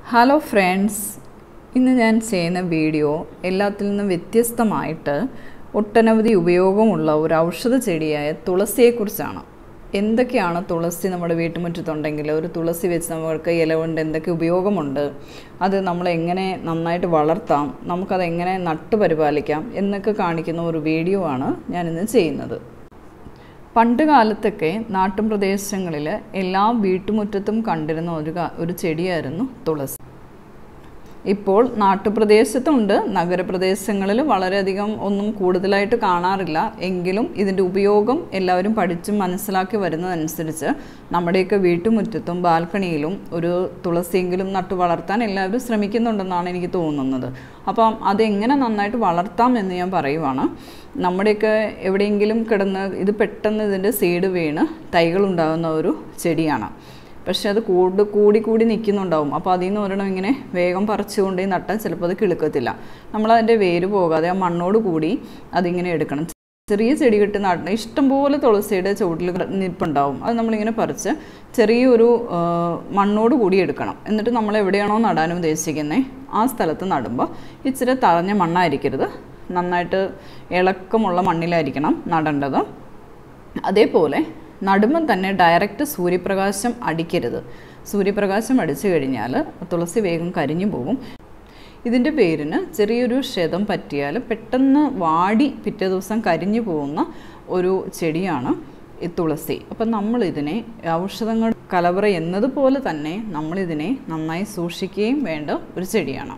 hello friends ഇന്ന് ഞാൻ ചെയ്യുന്ന വീഡിയോ എല്ലാത്തിൽ നിന്നും വ്യത്യസ്തമായിട്ട് ഒട്ടനവധി ഉപയോഗമുള്ള ഒരു ഔഷധ ചെടിയായ തുളസിയെക്കുറിച്ചാണ് എന്തൊക്കെയാണ് തുളസി നമ്മുടെ വീട്ടുമുറ്റത്തുണ്ടെങ്കിൽ ഒരു തുളസി വെച്ച് നമുക്ക് ഇല കൊണ്ട് എന്തൊക്കെ ഉപയോഗമുണ്ട് അത് നമ്മൾ എങ്ങനെ നന്നായിട്ട് വളർത്താം നമുക്കത് എങ്ങനെ നട്ടു പരിപാലിക്കാം എന്നൊക്കെ കാണിക്കുന്ന ഒരു വീഡിയോ ആണ് ഞാനിന്ന് ചെയ്യുന്നത് പണ്ട് കാലത്തൊക്കെ നാട്ടും പ്രദേശങ്ങളിൽ എല്ലാ വീട്ടുമുറ്റത്തും കണ്ടിരുന്ന ഒരു ക- ഒരു ചെടിയായിരുന്നു തുളസി ഇപ്പോൾ നാട്ടുപ്രദേശത്തുണ്ട് നഗരപ്രദേശങ്ങളിൽ വളരെയധികം ഒന്നും കൂടുതലായിട്ട് കാണാറില്ല എങ്കിലും ഇതിൻ്റെ ഉപയോഗം എല്ലാവരും പഠിച്ചും മനസ്സിലാക്കി വരുന്നതനുസരിച്ച് നമ്മുടെയൊക്കെ വീട്ടുമുറ്റത്തും ബാൽക്കണിയിലും ഒരു തുളസിയെങ്കിലും നട്ടു വളർത്താൻ എല്ലാവരും ശ്രമിക്കുന്നുണ്ടെന്നാണ് എനിക്ക് തോന്നുന്നത് അപ്പം അതെങ്ങനെ നന്നായിട്ട് വളർത്താം എന്ന് ഞാൻ പറയുവാണ് നമ്മുടെയൊക്കെ എവിടെയെങ്കിലും കിടന്ന് ഇത് പെട്ടെന്ന് ഇതിൻ്റെ സീഡ് വീണ് തൈകളുണ്ടാകുന്ന ഒരു ചെടിയാണ് പക്ഷെ അത് കൂട് കൂടി കൂടി നിൽക്കുന്നുണ്ടാവും അപ്പോൾ അതിൽ നിന്ന് ഒരെണ്ണം ഇങ്ങനെ വേഗം പറിച്ചുകൊണ്ട് നട്ടാൽ ചിലപ്പോൾ അത് കിളുക്കത്തില്ല നമ്മൾ അതിൻ്റെ വേര് പോകാതെ ആ മണ്ണോട് കൂടി അതിങ്ങനെ എടുക്കണം ചെറിയ ചെടി കിട്ടി നടണം ഇഷ്ടംപോലെ തുളസിയുടെ ചുവട്ടിൽ നിൽപ്പുണ്ടാവും അത് നമ്മളിങ്ങനെ പറിച്ച് ചെറിയൊരു ആ, മണ്ണോട് കൂടി എടുക്കണം എന്നിട്ട് നമ്മൾ എവിടെയാണോ നടാൻ ഉദ്ദേശിക്കുന്നത് ആ സ്ഥലത്ത് നടുമ്പോൾ ഇച്ചിരി തറഞ്ഞ മണ്ണായിരിക്കരുത് നന്നായിട്ട് ഇളക്കമുള്ള മണ്ണിലായിരിക്കണം നടേണ്ടത് അതേപോലെ നടുമ്പം തന്നെ ഡയറക്റ്റ് സൂര്യപ്രകാശം അടിക്കരുത് സൂര്യപ്രകാശം അടിച്ചു കഴിഞ്ഞാൽ തുളസി വേഗം കരിഞ്ഞു പോകും ഇതിൻ്റെ പേരിന് ചെറിയൊരു ക്ഷതം പറ്റിയാൽ പെട്ടെന്ന് വാടി പിറ്റേ ദിവസം കരിഞ്ഞു പോകുന്ന ഒരു ചെടിയാണ് ഈ തുളസി അപ്പം നമ്മളിതിനെ ഔഷധങ്ങൾ കലവറ എന്നതുപോലെ തന്നെ നമ്മളിതിനെ നന്നായി സൂക്ഷിക്കുകയും വേണ്ട ഒരു ചെടിയാണ്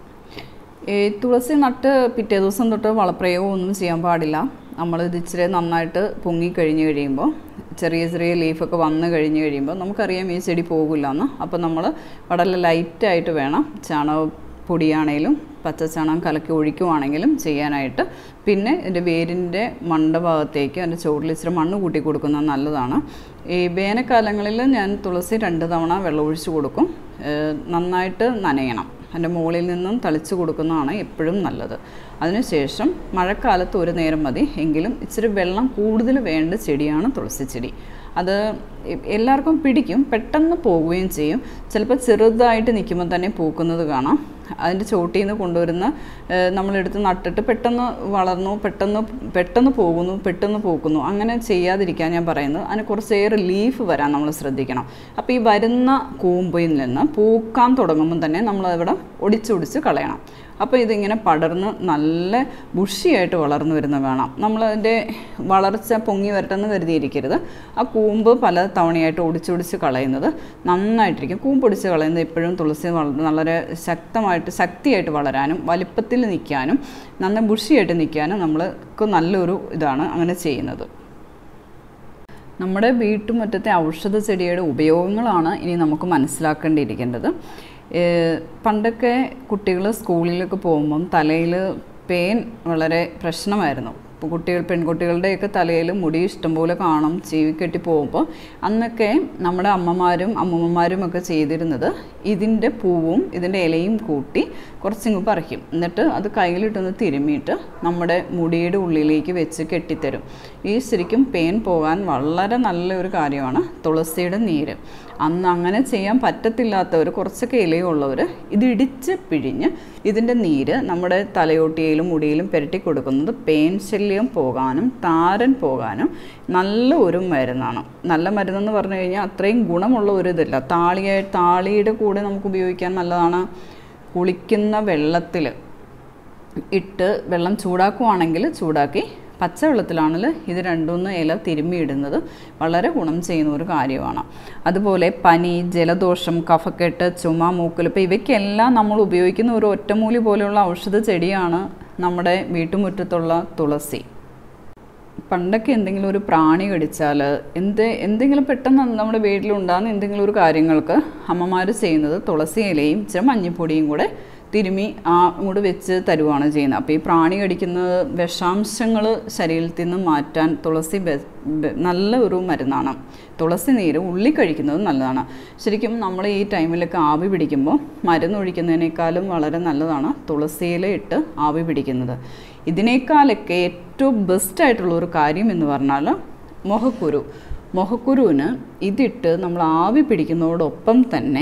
ഈ തുളസി നട്ട് പിറ്റേ ദിവസം തൊട്ട് വളപ്രയോഗം ഒന്നും ചെയ്യാൻ പാടില്ല നമ്മൾ ഇത് ഇച്ചിരി നന്നായിട്ട് പൊങ്ങി കഴിഞ്ഞ് കഴിയുമ്പോൾ ചെറിയ ചെറിയ ലീഫൊക്കെ വന്ന് കഴിഞ്ഞ് കഴിയുമ്പോൾ നമുക്കറിയാം ഈ ചെടി പോകില്ല എന്ന് അപ്പോൾ നമ്മൾ വളരെ ലൈറ്റായിട്ട് വേണം ചാണക പൊടിയാണേലും പച്ചച്ചാണകം കലക്കി ഒഴിക്കുവാണെങ്കിലും ചെയ്യാനായിട്ട് പിന്നെ ഇതിൻ്റെ വേരിൻ്റെ മണ്ടഭാഗത്തേക്ക് അതിൻ്റെ ചുവട്ടിൽ ഇച്ചിരി മണ്ണ് കൂട്ടി കൊടുക്കുന്നത് നല്ലതാണ് ഈ വേനൽക്കാലങ്ങളിൽ ഞാൻ തുളസി രണ്ട് തവണ വെള്ളമൊഴിച്ച് കൊടുക്കും ഏഹ് നന്നായിട്ട് നനയണം അതിൻ്റെ മുകളിൽ നിന്നും തളിച്ച് കൊടുക്കുന്നതാണ് എപ്പോഴും നല്ലത് അതിനുശേഷം മഴക്കാലത്ത് ഒരു നേരം മതി എങ്കിലും ഇച്ചിരി വെള്ളം കൂടുതൽ വേണ്ട ചെടിയാണ് തുളസി ചെടി അത് എ- എല്ലാവർക്കും പിടിക്കും പെട്ടെന്ന് പോവുകയും ചെയ്യും ചിലപ്പോൾ ചെറുതായിട്ട് നിൽക്കുമ്പോൾ തന്നെ പൂക്കുന്നത് കാണാം അതിൻ്റെ ചോട്ടിൽ നിന്ന് കൊണ്ടുവരുന്ന ഏഹ്, നമ്മളെടുത്ത് നട്ടിട്ട് പെട്ടെന്ന് വളർന്നു പെട്ടെന്ന് പെട്ടെന്ന് പോകുന്നു പെട്ടെന്ന് പൂക്കുന്നു അങ്ങനെ ചെയ്യാതിരിക്കാൻ ഞാൻ പറയുന്നത് അതിന് കുറച്ചേറെ ലീഫ് വരാൻ നമ്മൾ ശ്രദ്ധിക്കണം അപ്പോൾ ഈ വരുന്ന കൂമ്പിൽ നിന്ന് പൂക്കാൻ തുടങ്ങുമ്പോൾ തന്നെ നമ്മളവിടെ ഒടിച്ചൊടിച്ച് കളയണം അപ്പോൾ ഇതിങ്ങനെ പടർന്ന് നല്ല ബുഷിയായിട്ട് വളർന്നു വരുന്ന കാണാം നമ്മളതിൻ്റെ വളർച്ച പൊങ്ങി വരട്ടെന്ന് കരുതിയിരിക്കരുത് ആ കൂമ്പ് പല തവണയായിട്ട് ഒടിച്ചൊടിച്ച് കളയുന്നത് നന്നായിട്ടിരിക്കും കൂമ്പ് ഒടിച്ച് കളയുന്നത് എപ്പോഴും തുളസി വള- വളരെ ശക്തമായിട്ട് ശക്തിയായിട്ട് വളരാനും വലിപ്പത്തിൽ നിൽക്കാനും നന്നായി ബുഷിയായിട്ട് നിൽക്കാനും നമ്മൾക്ക് നല്ലൊരു ഇതാണ് അങ്ങനെ ചെയ്യുന്നത് നമ്മുടെ വീട്ടുമുറ്റത്തെ ഔഷധ ചെടിയുടെ ഉപയോഗങ്ങളാണ് ഇനി നമുക്ക് മനസ്സിലാക്കേണ്ടിയിരിക്കേണ്ടത് ഏഹ് പണ്ടൊക്കെ കുട്ടികൾ സ്കൂളിലൊക്കെ പോകുമ്പം തലയിൽ പേൻ വളരെ പ്രശ്നമായിരുന്നു ഇപ്പോൾ കുട്ടികൾ പെൺകുട്ടികളുടെയൊക്കെ തലയിൽ മുടി ഇഷ്ടംപോലെ കാണും ചീവി കെട്ടി പോകുമ്പോൾ അന്നൊക്കെ നമ്മുടെ അമ്മമാരും അമ്മൂമ്മമാരും ഒക്കെ ചെയ്തിരുന്നത് ഇതിൻ്റെ പൂവും ഇതിൻ്റെ ഇലയും കൂട്ടി കുറച്ചിങ്ങ് പറിക്കും എന്നിട്ട് അത് കയ്യിലിട്ടൊന്ന് തിരുമ്മിയിട്ട് നമ്മുടെ മുടിയുടെ ഉള്ളിലേക്ക് വെച്ച് കെട്ടിത്തരും ഈ ശരിക്കും പെയിൻ പോകാൻ വളരെ നല്ലൊരു കാര്യമാണ് തുളസിയുടെ നീര് അന്ന് അങ്ങനെ ചെയ്യാൻ പറ്റത്തില്ലാത്തവർ കുറച്ചൊക്കെ ഇലയുള്ളവർ ഇത് ഇടിച്ച് പിഴിഞ്ഞ് ഇതിൻ്റെ നീര് നമ്മുടെ തലയോട്ടിയിലും മുടിയിലും പുരട്ടി കൊടുക്കുന്നത് പെയിൻ ശല്യം പോകാനും താരൻ പോകാനും നല്ല ഒരു മരുന്നാണ് നല്ല മരുന്നെന്ന് പറഞ്ഞു കഴിഞ്ഞാൽ അത്രയും ഗുണമുള്ള ഒരു ഇതില്ല താളിയായി താളിയുടെ കൂടെ നമുക്ക് ഉപയോഗിക്കാൻ നല്ലതാണ് കുളിക്കുന്ന വെള്ളത്തിൽ ഇട്ട് വെള്ളം ചൂടാക്കുവാണെങ്കിൽ ചൂടാക്കി പച്ചവെള്ളത്തിലാണെങ്കിൽ ഇത് രണ്ടൊന്ന് ഇല തിരുമ്മിയിടുന്നത് വളരെ ഗുണം ചെയ്യുന്ന ഒരു കാര്യമാണ് അതുപോലെ പനി ജലദോഷം കഫക്കെട്ട് ചുമ മൂക്കലിപ്പ് ഇവയ്ക്കെല്ലാം നമ്മൾ ഉപയോഗിക്കുന്ന ഒരു ഒറ്റമൂലി പോലെയുള്ള ഔഷധ ചെടിയാണ് നമ്മുടെ വീട്ടുമുറ്റത്തുള്ള തുളസി പണ്ടൊക്കെ എന്തെങ്കിലും ഒരു പ്രാണി കടിച്ചാൽ എന്ത് എന്തെങ്കിലും പെട്ടെന്ന് നമ്മുടെ വീട്ടിലുണ്ടാകുന്ന എന്തെങ്കിലും ഒരു കാര്യങ്ങൾക്ക് അമ്മമാർ ചെയ്യുന്നത് തുളസി ഇലയും ഇച്ചിരി മഞ്ഞൾപ്പൊടിയും കൂടെ തിരുമി ആ കൂടെ വെച്ച് തരുവാണ് ചെയ്യുന്നത് അപ്പോൾ ഈ പ്രാണി കടിക്കുന്നത് വിഷാംശങ്ങൾ ശരീരത്തിൽ നിന്ന് മാറ്റാൻ തുളസി ബെ- ബെ- നല്ല ഒരു മരുന്നാണ് തുളസി നീര് ഉള്ളി കഴിക്കുന്നത് നല്ലതാണ് ശരിക്കും നമ്മൾ ഈ ടൈമിലൊക്കെ ആവി പിടിക്കുമ്പോൾ മരുന്ന് ഒഴിക്കുന്നതിനേക്കാളും വളരെ നല്ലതാണ് തുളസിയില ഇട്ട് ആവി പിടിക്കുന്നത് ഇതിനേക്കാളൊക്കെ ഏറ്റവും ബെസ്റ്റ് ആയിട്ടുള്ള ഒരു കാര്യം എന്ന് പറഞ്ഞാൽ മുഖക്കുരു മുഖക്കുരുവിന് ഇതിട്ട് നമ്മൾ ആവി പിടിക്കുന്നതോടൊപ്പം തന്നെ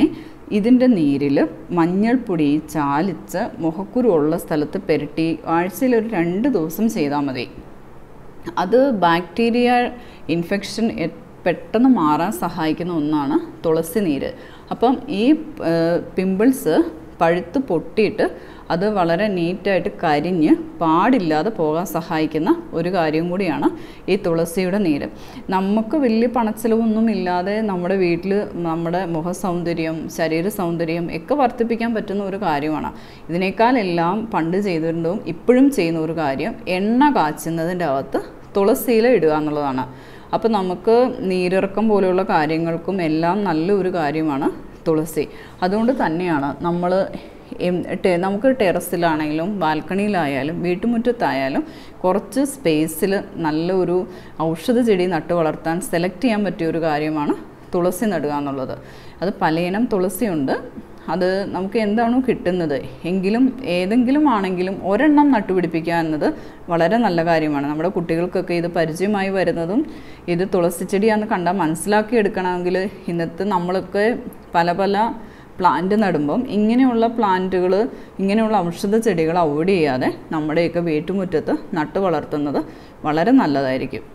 ഇതിൻ്റെ നീരിൽ മഞ്ഞൾപ്പൊടി ചാലിച്ച് മുഖക്കുരു ഉള്ള സ്ഥലത്ത് പുരട്ടി ആഴ്ചയിൽ ഒരു രണ്ട് ദിവസം ചെയ്താൽ മതി അത് ബാക്ടീരിയ ഇൻഫെക്ഷൻ എ- പെട്ടെന്ന് മാറാൻ സഹായിക്കുന്ന ഒന്നാണ് തുളസി നീര് അപ്പം ഈ പിമ്പിൾസ് പഴുത്ത് പൊട്ടിയിട്ട് അത് വളരെ നീറ്റായിട്ട് കരിഞ്ഞ് പാടില്ലാതെ പോകാൻ സഹായിക്കുന്ന ഒരു കാര്യം കൂടിയാണ് ഈ തുളസിയുടെ നീര് നമുക്ക് വലിയ പണച്ചിലവൊന്നും ഇല്ലാതെ നമ്മുടെ വീട്ടിൽ നമ്മുടെ മുഖ സൗന്ദര്യം ശരീര സൗന്ദര്യം ഒക്കെ വർദ്ധിപ്പിക്കാൻ പറ്റുന്ന ഒരു കാര്യമാണ് ഇതിനേക്കാളെല്ലാം പണ്ട് ചെയ്തിട്ടുണ്ടും ഇപ്പോഴും ചെയ്യുന്ന ഒരു കാര്യം എണ്ണ കാച്ചുന്നതിൻ്റെ അകത്ത് തുളസിയില ഇടുക എന്നുള്ളതാണ് അപ്പോൾ നമുക്ക് നീരിറക്കം പോലെയുള്ള കാര്യങ്ങൾക്കും എല്ലാം നല്ലൊരു കാര്യമാണ് തുളസി അതുകൊണ്ട് തന്നെയാണ് നമ്മൾ നമുക്ക് ടെറസിലാണെങ്കിലും ബാൽക്കണിയിലായാലും വീട്ടുമുറ്റത്തായാലും കുറച്ച് സ്പേസിൽ നല്ലൊരു ഔഷധ ചെടി നട്ടു വളർത്താൻ സെലക്ട് ചെയ്യാൻ പറ്റിയ ഒരു കാര്യമാണ് തുളസി നടുക എന്നുള്ളത് അത് പലയിനം തുളസിയുണ്ട് അത് നമുക്ക് എന്താണോ കിട്ടുന്നത് എങ്കിലും ഏതെങ്കിലും ആണെങ്കിലും ഒരെണ്ണം നട്ടുപിടിപ്പിക്കുക എന്നത് വളരെ നല്ല കാര്യമാണ് നമ്മുടെ കുട്ടികൾക്കൊക്കെ ഇത് പരിചയമായി വരുന്നതും ഇത് തുളസി ചെടിയാണെന്ന് കണ്ടാൽ മനസ്സിലാക്കി എടുക്കണമെങ്കിൽ ഇന്നത്തെ നമ്മളൊക്കെ പല പല പ്ലാന്റ് നടുമ്പം ഇങ്ങനെയുള്ള പ്ലാന്റുകൾ ഇങ്ങനെയുള്ള ഔഷധ ചെടികൾ അവോയ്ഡ് ചെയ്യാതെ നമ്മുടെയൊക്കെ വീട്ടുമുറ്റത്ത് നട്ടു വളർത്തുന്നത് വളരെ നല്ലതായിരിക്കും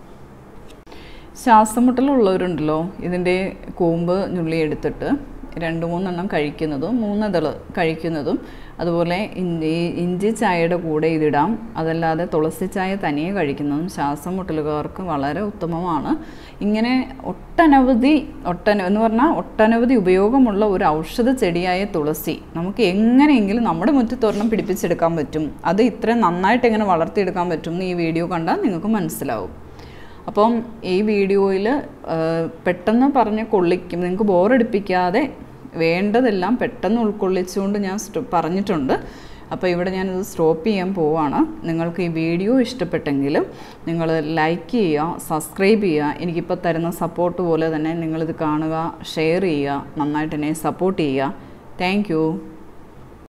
ശ്വാസമുട്ടലുള്ളവരുണ്ടല്ലോ ഇതിൻ്റെ കൂമ്പ് ഞുള്ളി എടുത്തിട്ട് രണ്ട് മൂന്നെണ്ണം കഴിക്കുന്നതും മൂന്നതള് കഴിക്കുന്നതും അതുപോലെ ഇഞ്ചി ഇഞ്ചി ചായയുടെ കൂടെ ഇതിടാം അതല്ലാതെ തുളസി ചായ തനിയെ കഴിക്കുന്നതും ശ്വാസം മുട്ടലുകാർക്ക് വളരെ ഉത്തമമാണ് ഇങ്ങനെ ഒട്ടനവധി ഒട്ടന എന്ന് പറഞ്ഞാൽ ഒട്ടനവധി ഉപയോഗമുള്ള ഒരു ഔഷധ ചെടിയായ തുളസി നമുക്ക് എങ്ങനെയെങ്കിലും നമ്മുടെ മുറ്റത്തൊരെണ്ണം പിടിപ്പിച്ചെടുക്കാൻ പറ്റും അത് ഇത്രയും നന്നായിട്ട് എങ്ങനെ വളർത്തിയെടുക്കാൻ പറ്റും എന്ന് ഈ വീഡിയോ കണ്ടാൽ നിങ്ങൾക്ക് മനസ്സിലാവും അപ്പം ഈ വീഡിയോയിൽ പെട്ടെന്ന് പറഞ്ഞ് കൊള്ളിക്കും നിങ്ങൾക്ക് ബോറടിപ്പിക്കാതെ വേണ്ടതെല്ലാം പെട്ടെന്ന് ഉൾക്കൊള്ളിച്ചുകൊണ്ട് ഞാൻ സ്റ്റോ- പറഞ്ഞിട്ടുണ്ട് അപ്പോൾ ഇവിടെ ഞാനിത് സ്റ്റോപ്പ് ചെയ്യാൻ പോവാണ് നിങ്ങൾക്ക് ഈ വീഡിയോ ഇഷ്ടപ്പെട്ടെങ്കിൽ നിങ്ങൾ ലൈക്ക് ചെയ്യുക സബ്സ്ക്രൈബ് ചെയ്യുക എനിക്കിപ്പോൾ തരുന്ന സപ്പോർട്ട് പോലെ തന്നെ നിങ്ങളിത് കാണുക ഷെയർ ചെയ്യുക നന്നായിട്ട് എന്നെ സപ്പോർട്ട് ചെയ്യുക താങ്ക്